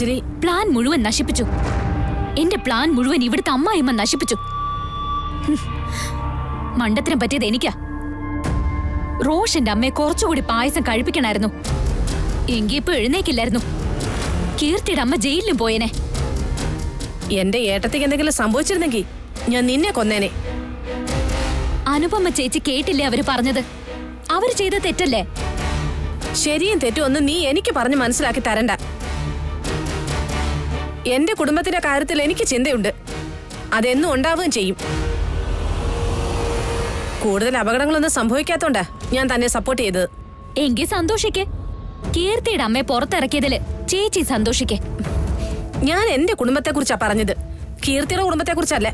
Anjali plan മുഴുവൻ നശിപ്പിച്ചു എന്റെ പ്ലാൻ മുഴുവൻ ഇവിടുത്തെ അമ്മായിമ്മ നശിപ്പിച്ചു ഹും. മണ്ടത്തിനെ പറ്റിയത് എനിക്കാ റോഷന്റെ അമ്മയെ കുറച്ചുകൂടി പായസം കഴിപ്പിക്കണായിരുന്നു എങ്കി ഇപ്പൊ എഴുന്നേക്കില്ലായിരുന്നു കീർത്തിയുടെ അമ്മ ജയിലിലും പോയേനെ എന്റെ ഏട്ടത്തിക്ക് എന്തെങ്കിലും സംഭവിച്ചിരുന്നെങ്കിൽ ഞാൻ നിന്നെ കൊന്നേനെ അനുപമ ചേച്ചി കേട്ടില്ലേ അവര് പറഞ്ഞത് അവര് ചെയ്ത തെറ്റല്ലേ ശരിയും തെറ്റും ഒന്നും നീ എനിക്ക് പറഞ്ഞ് മനസ്സിലാക്കി തരണ്ട എന്റെ കുടുംബത്തിന്റെ കാര്യത്തിൽ എനിക്ക് ചിന്തയുണ്ട് അതെന്നും ഉണ്ടാവുകയും ചെയ്യും കൂടുതൽ അപകടങ്ങളൊന്നും സംഭവിക്കാത്തോണ്ടാ ഞാൻ തന്നെ സപ്പോർട്ട് ചെയ്തത് എങ്കി സന്തോഷിക്കേ കീർത്തിയുടെ അമ്മയെ പുറത്തിറക്കിയതില് ചേച്ചി സന്തോഷിക്കേ ഞാൻ എന്റെ കുടുംബത്തെക്കുറിച്ചാ പറഞ്ഞത് കീർത്തിയുടെ കുടുംബത്തെക്കുറിച്ചല്ല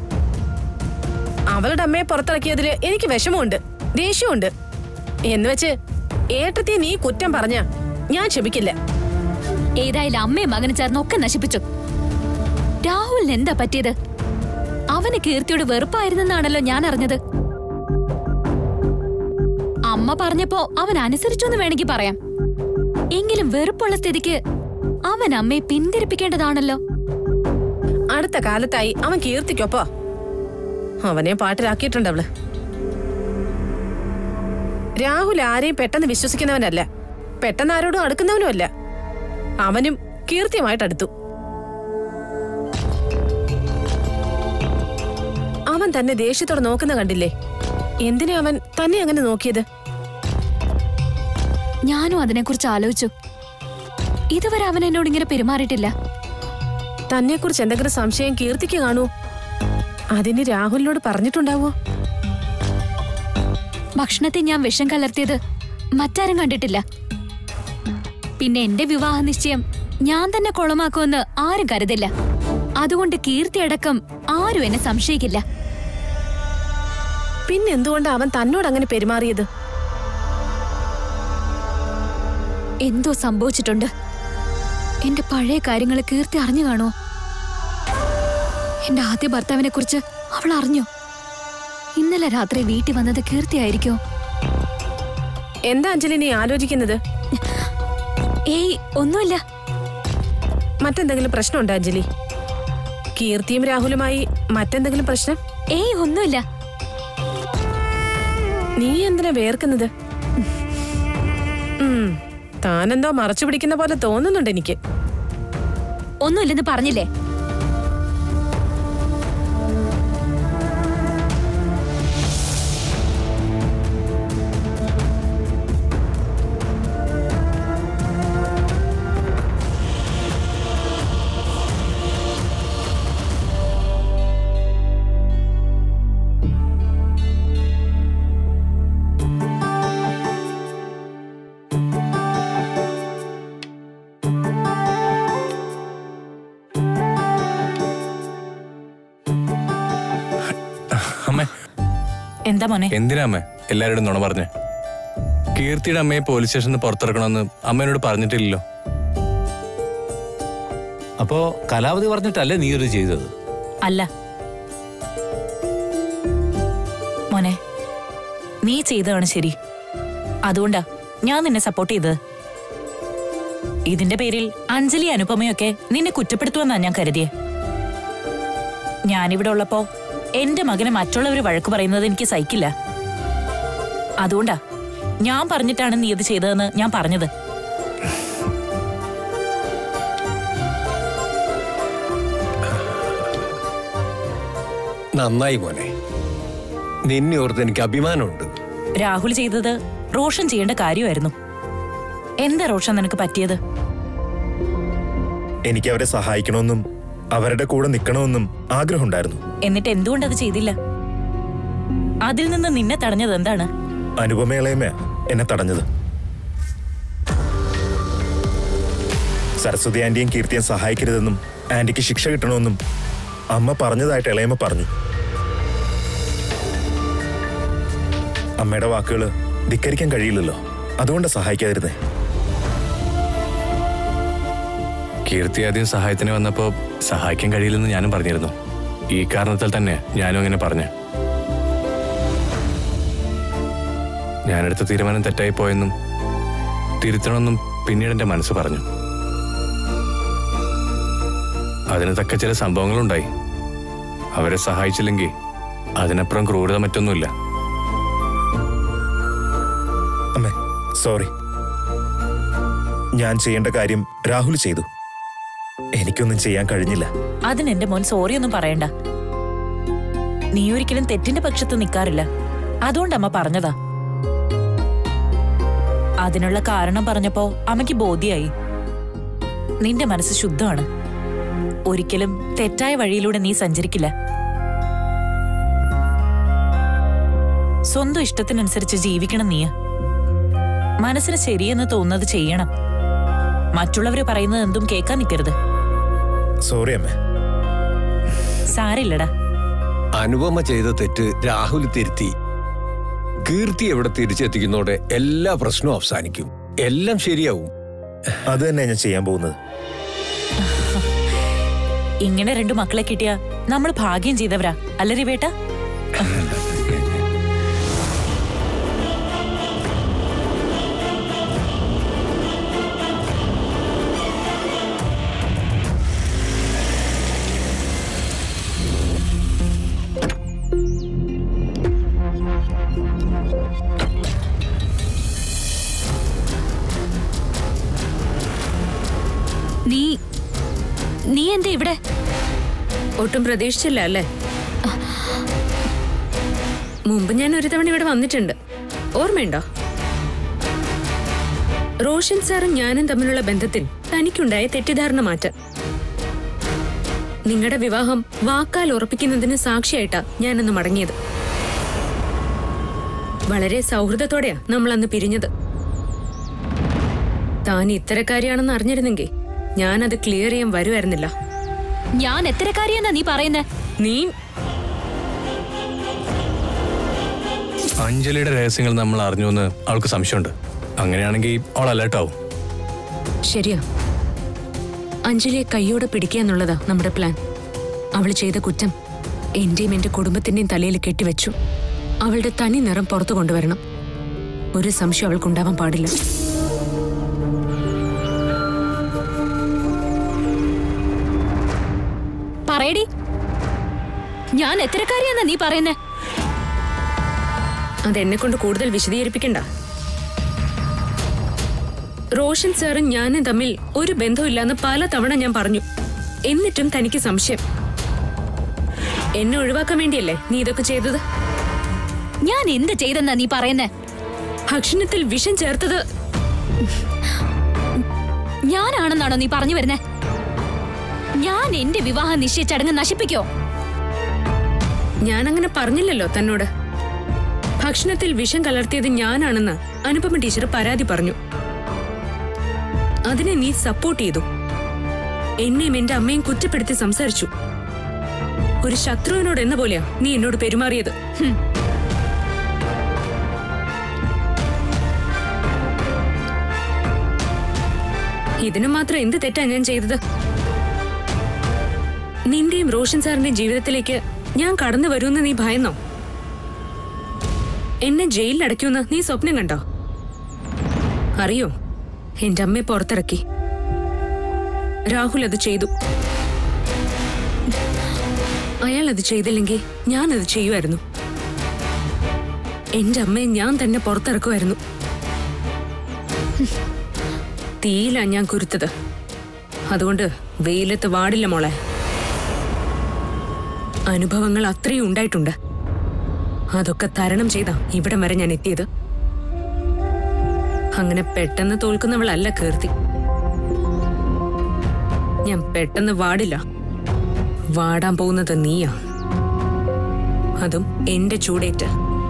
അവളുടെ അമ്മയെ പുറത്തിറക്കിയതില് എനിക്ക് വിഷമമുണ്ട് ദേഷ്യമുണ്ട് എന്ന് വെച്ച് ഏട്ടത്തെ നീ കുറ്റം പറഞ്ഞ ഞാൻ ക്ഷമിക്കില്ല ഏതായാലും അമ്മയും മകനും ചേർന്ന് ഒക്കെ നശിപ്പിച്ചു രാഹുലിന് എന്താ പറ്റിയത് അവന് കീർത്തിയോട് വെറുപ്പായിരുന്നെന്നാണല്ലോ ഞാൻ അറിഞ്ഞത് അമ്മ പറഞ്ഞപ്പോ അവൻ അനുസരിച്ചു എന്ന് വേണമെങ്കിൽ പറയാം എങ്കിലും വെറുപ്പുള്ള സ്ഥിതിക്ക് അവൻ അമ്മയെ പിന്തിരിപ്പിക്കേണ്ടതാണല്ലോ അടുത്ത കാലത്തായി അവൻ കീർത്തിക്കൊപ്പോ അവനെ പാട്ടിലാക്കിയിട്ടുണ്ട് അവള് രാഹുൽ ആരെയും പെട്ടെന്ന് വിശ്വസിക്കുന്നവനല്ല പെട്ടെന്ന് ആരോടും അടുക്കുന്നവനുമല്ല അവനും കീർത്തിയുമായിട്ട് അടുത്തു അവൻ തന്നെ ദേഷ്യത്തോടെ നോക്കുന്ന കണ്ടില്ലേ എന്തിനാ അവൻ തന്നെ അങ്ങനെ നോക്കിയത് ഞാനും അതിനെക്കുറിച്ച് ആലോചിച്ചു ഇതുവരെ അവൻ എന്നോട് ഇങ്ങനെ പെരുമാറിയിട്ടില്ല തന്നെക്കുറിച്ച് എന്തെങ്കിലും സംശയം കീർത്തിക്ക് കാണൂ അതിന് രാഹുലിനോട് പറഞ്ഞിട്ടുണ്ടാവോ ഭക്ഷണത്തിൽ ഞാൻ വിഷം കലർത്തിയത് മറ്റാരും കണ്ടിട്ടില്ല പിന്നെ എന്റെ വിവാഹ നിശ്ചയം ഞാൻ തന്നെ കുളമാക്കുമെന്ന് ആരും കരുതില്ല അതുകൊണ്ട് കീർത്തി അടക്കം ആരും എന്നെ സംശയിക്കില്ല പിന്നെ എന്തുകൊണ്ട് അവൻ തന്നോട് അങ്ങനെ പെരുമാറിയത് എന്തോ സംഭവിച്ചിട്ടുണ്ട് എന്റെ പഴയ കാര്യങ്ങൾ കീർത്തി അറിഞ്ഞു കാണുമോ എന്റെ ആദ്യ ഭർത്താവിനെ കുറിച്ച് അവൾ അറിഞ്ഞോ ഇന്നലെ രാത്രി വീട്ടിൽ വന്നത് കീർത്തിയായിരിക്കോ എന്താ അഞ്ജലി നീ ആലോചിക്കുന്നത് ഏയ് ഒന്നുമില്ല മറ്റെന്തെങ്കിലും പ്രശ്നമുണ്ടോ അഞ്ജലി കീർത്തിയും രാഹുലുമായി മറ്റെന്തെങ്കിലും പ്രശ്നം ഏയ് ഒന്നുമില്ല നീ എന്തിനാ വേർക്കുന്നത് ഉം, താനെന്തോ മറച്ചു പിടിക്കുന്ന പോലെ തോന്നുന്നുണ്ട് എനിക്ക് ഒന്നുമില്ലെന്ന് പറഞ്ഞില്ലേ അമ്മേ എന്താ മോനെ എന്തിനാ അമ്മേ എല്ലാവരോടും നുണ പറഞ്ഞേ കീർത്തിയുടെ അമ്മയെ പോലീസ് സ്റ്റേഷനിൽ നിന്ന് പുറത്തിറക്കണമെന്ന് അമ്മേനോട് പറഞ്ഞിട്ടില്ലല്ലോ അപ്പോ കലാവധി പറഞ്ഞിട്ടല്ലേ നീ ഇത് ചെയ്തത് അല്ല മോനെ നീ ചെയ്തതാണ് ശരി അതുകൊണ്ടാ ഞാൻ നിന്നെ സപ്പോർട്ട് ചെയ്തത് ഇതിന്റെ പേരിൽ അഞ്ജലി അനുപമയൊക്കെ നിന്നെ കുറ്റപ്പെടുത്തുമെന്നാ ഞാൻ കരുതിയെ ഞാനിവിടെ ഉള്ളപ്പോ എന്റെ മകനെ മറ്റുള്ളവര് വഴക്ക് പറയുന്നത് എനിക്ക് സഹിക്കില്ല അതുകൊണ്ടാ ഞാൻ പറഞ്ഞിട്ടാണ് നീ ഇത് ചെയ്തതെന്ന് ഞാൻ പറഞ്ഞത് നന്നായി മോനെ നിന്നെ ഓർത്ത് എനിക്ക് അഭിമാനമുണ്ട് രാഹുൽ ചെയ്തത് റോഷൻ ചെയ്യേണ്ട കാര്യമായിരുന്നു എന്താ റോഷൻ നിനക്ക് പറ്റിയത് എനിക്ക് അവരെ സഹായിക്കണമെന്നും അവരുടെ കൂടെ നിൽക്കണമെന്നും ആഗ്രഹമുണ്ടായിരുന്നു എന്നിട്ട് എന്തുകൊണ്ട് അത് ചെയ്തില്ല അതിൽ നിന്ന് നിന്നെ തടഞ്ഞത് എന്താണ് അനുപമയിളയമ എന്നെ തടഞ്ഞത് സരസ്വതി ആന്റിയും കീർത്തിയും സഹായിക്കരുതെന്നും ആന്റിക്ക് ശിക്ഷ കിട്ടണമെന്നും അമ്മ പറഞ്ഞതായിട്ട് ഇളയമ്മ പറഞ്ഞു അമ്മയുടെ വാക്കുകൾ ധിക്കരിക്കാൻ കഴിയില്ലല്ലോ അതുകൊണ്ടാണ് സഹായിക്കാതിരുന്നേ കീർത്തി ആദ്യം സഹായത്തിന് വന്നപ്പോൾ സഹായിക്കാൻ കഴിയില്ലെന്ന് ഞാനും പറഞ്ഞിരുന്നു ഈ കാരണത്താൽ തന്നെ ഞാനും അങ്ങനെ പറഞ്ഞു ഞാനെടുത്ത തീരുമാനം തെറ്റായി പോയെന്നും തിരുത്തണമെന്നും പിന്നീട് എൻ്റെ മനസ്സ് പറഞ്ഞു അതിന് തക്ക ചില സംഭവങ്ങളുണ്ടായി അവരെ സഹായിച്ചില്ലെങ്കിൽ അതിനപ്പുറം ക്രൂരത മറ്റൊന്നുമില്ല അമ്മേ സോറി ഞാൻ ചെയ്യേണ്ട കാര്യം രാഹുൽ ചെയ്തു എനിക്കൊന്നും ചെയ്യാൻ കഴിഞ്ഞില്ല അതിന് എന്റെ മോൻ സോറി ഒന്നും പറയണ്ട നീ ഒരിക്കലും തെറ്റിന്റെ പക്ഷത്ത് നിൽക്കാറില്ല അതുകൊണ്ട് അമ്മ പറഞ്ഞതാ അതിനുള്ള കാരണം പറഞ്ഞപ്പോ അമ്മയ്ക്ക് ബോധ്യായി നിന്റെ മനസ്സ് ശുദ്ധമാണ് ഒരിക്കലും തെറ്റായ വഴിയിലൂടെ നീ സഞ്ചരിക്കില്ല സ്വന്തം ഇഷ്ടത്തിനനുസരിച്ച് ജീവിക്കണം നീ മനസ്സിന് ശരിയെന്ന് തോന്നുന്നത് ചെയ്യണം മറ്റുള്ളവര് പറയുന്നത് എന്തും കേൾക്കാൻ നിൽക്കരുത് സോറി അമ്മേ സാരില്ലടാ അനുപമ ചെയ്ത തെറ്റ് രാഹുൽ തിരുത്തി കീർത്തി എവിടെ തിരിച്ചെത്തിക്കുന്നതോടെ എല്ലാ പ്രശ്നവും അവസാനിക്കും എല്ലാം ശരിയാവും അത് തന്നെ ഞാൻ ചെയ്യാൻ പോകുന്നത് ഇങ്ങനെ രണ്ടു മക്കളെ കിട്ടിയ നമ്മൾ ഭാഗ്യം ചെയ്തവരാ അല്ല രവേട്ട നീ നീ എന്താ ഇവിടെ ഒട്ടും പ്രതീക്ഷിച്ചില്ല അല്ലേ മുമ്പ് ഞാൻ ഒരു തവണ ഇവിടെ വന്നിട്ടുണ്ട് ഓർമ്മയുണ്ടോ റോഷൻ സാറും ഞാനും തമ്മിലുള്ള ബന്ധത്തിൽ തനിക്കുണ്ടായ തെറ്റിദ്ധാരണ മാറ്റം നിങ്ങളുടെ വിവാഹം വാക്കാൽ ഉറപ്പിക്കുന്നതിന് സാക്ഷിയായിട്ടാ ഞാനന്ന് മടങ്ങിയത് വളരെ സൗഹൃദത്തോടെയാ നമ്മൾ അന്ന് പിരിഞ്ഞത് താൻ ഇത്തരക്കാരിയാണെന്ന് അറിഞ്ഞിരുന്നെങ്കിൽ ഞാനത് ക്ലിയർ ചെയ്യാൻ വരുമായിരുന്നില്ല ഞാൻ എത്തരക്കാരിയെന്നാ നീ പറയുന്നേ നീ അഞ്ജലിയുടെ രഹസ്യങ്ങൾ നമ്മൾ അറിഞ്ഞു എന്ന് അവൾക്ക് സംശയമുണ്ട് അങ്ങനെയാണെങ്കിൽ അവൾ അലേർട്ടാവും ശരിയാ അഞ്ജലിയെ കൈയോടെ പിടിക്കുക എന്നുള്ളതാ നമ്മുടെ പ്ലാൻ അവൾ ചെയ്ത കുറ്റം എന്റെയും എന്റെ കുടുംബത്തിന്റെയും തലയിൽ കെട്ടിവെച്ചു അവളുടെ തനി നിറം പുറത്തു കൊണ്ടുവരണം ഒരു സംശയം അവൾക്കുണ്ടാവാൻ പാടില്ല പറയടി ഞാൻ എത്തരക്കാരിയെന്നാ നീ പറയുന്നേ അതെന്നെ കൊണ്ട് കൂടുതൽ വിശദീകരിപ്പിക്കണ്ട റോഷൻ സാറും ഞാനും തമ്മിൽ ഒരു ബന്ധമില്ലാന്ന് പല തവണ ഞാൻ പറഞ്ഞു എന്നിട്ടും തനിക്ക് സംശയം എന്നെ ഒഴിവാക്കാൻ വേണ്ടിയല്ലേ നീ ഇതൊക്കെ ചെയ്തത് ഞാൻ എന്ത് ചെയ്തെന്നാ നീ പറയുന്നേ ഭക്ഷണത്തിൽ വിഷം ചേർത്തത് ഞാനാണെന്നാണോ നീ പറഞ്ഞു വരുന്നേ ഞാൻ എന്റെ വിവാഹ നിശ്ചയ ചടങ്ങ് നശിപ്പിക്കോ ഞാൻ അങ്ങനെ പറഞ്ഞില്ലല്ലോ തന്നോട് ഭക്ഷണത്തിൽ വിഷം കലർത്തിയത് ഞാനാണെന്ന് അനുപമ ടീച്ചർ പരാതി പറഞ്ഞു അതിനെ നീ സപ്പോർട്ട് ചെയ്തു എന്നെയും എന്റെ അമ്മയും കുറ്റപ്പെടുത്തി സംസാരിച്ചു ഒരു ശത്രുവിനോട് എന്ന പോലെയാ നീ എന്നോട് പെരുമാറിയത് ഹും. ഇതിനു മാത്രം എന്ത് തെറ്റാ ഞാൻ ചെയ്തത് നിന്റെയും റോഷൻ സാറിന്റെയും ജീവിതത്തിലേക്ക് ഞാൻ കടന്നു വരുമെന്ന് നീ ഭയന്നോ എന്നെ ജയിലിൽ അടയ്ക്കുമെന്ന് നീ സ്വപ്നം കണ്ടോ അറിയോ എന്റെ അമ്മയെ പുറത്തിറക്കി രാഹുൽ അത് ചെയ്തു അയാൾ അത് ചെയ്തില്ലെങ്കിൽ ഞാൻ അത് ചെയ്യുമായിരുന്നു എന്റെ അമ്മയെ ഞാൻ തന്നെ പുറത്തിറക്കുമായിരുന്നു തീയിലാ ഞാൻ കുരുത്തത് അതുകൊണ്ട് വെയിലത്ത് വാടില്ല മോളെ അനുഭവങ്ങൾ അത്രയും ഉണ്ടായിട്ടുണ്ട് അതൊക്കെ തരണം ചെയ്താ ഇവിടം വരെ ഞാൻ എത്തിയത് അങ്ങനെ പെട്ടെന്ന് തോൽക്കുന്നവളല്ല കീർത്തി ഞാൻ പെട്ടെന്ന് വാടില്ല വാടാൻ പോകുന്നത് നീയാ അതും എന്റെ ചൂടേറ്റ്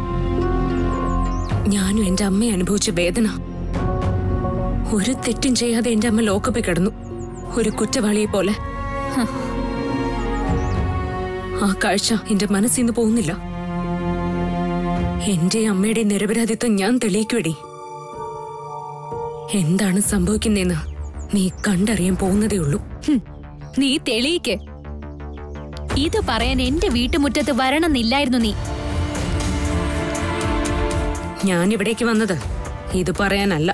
ഞാനും എന്റെ അമ്മയെ അനുഭവിച്ച വേദന ഒരു തെറ്റും ചെയ്യാതെ എന്റെ അമ്മ ലോക്കപ്പിൽ കിടന്നു ഒരു കുറ്റവാളിയെ പോലെ ഹ. ആ കാഴ്ച എന്റെ മനസ്സിന്ന് പോകുന്നില്ല എന്റെ അമ്മയുടെ നിരപരാധിത്വം ഞാൻ തെളിയിക്കുവടി എന്താണ് സംഭവിക്കുന്നതെന്ന് നീ കണ്ടറിയാൻ പോകുന്നതേ ഉള്ളൂ ഹും. നീ തെളിയിക്ക് ഇത് പറയാൻ എന്റെ വീട്ടുമുറ്റത്ത് വരണമെന്നില്ലായിരുന്നു നീ ഞാൻ ഇവിടേക്ക് വന്നത് ഇത് പറയാനല്ല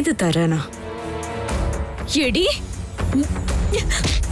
ഏത് തരാനാ എടി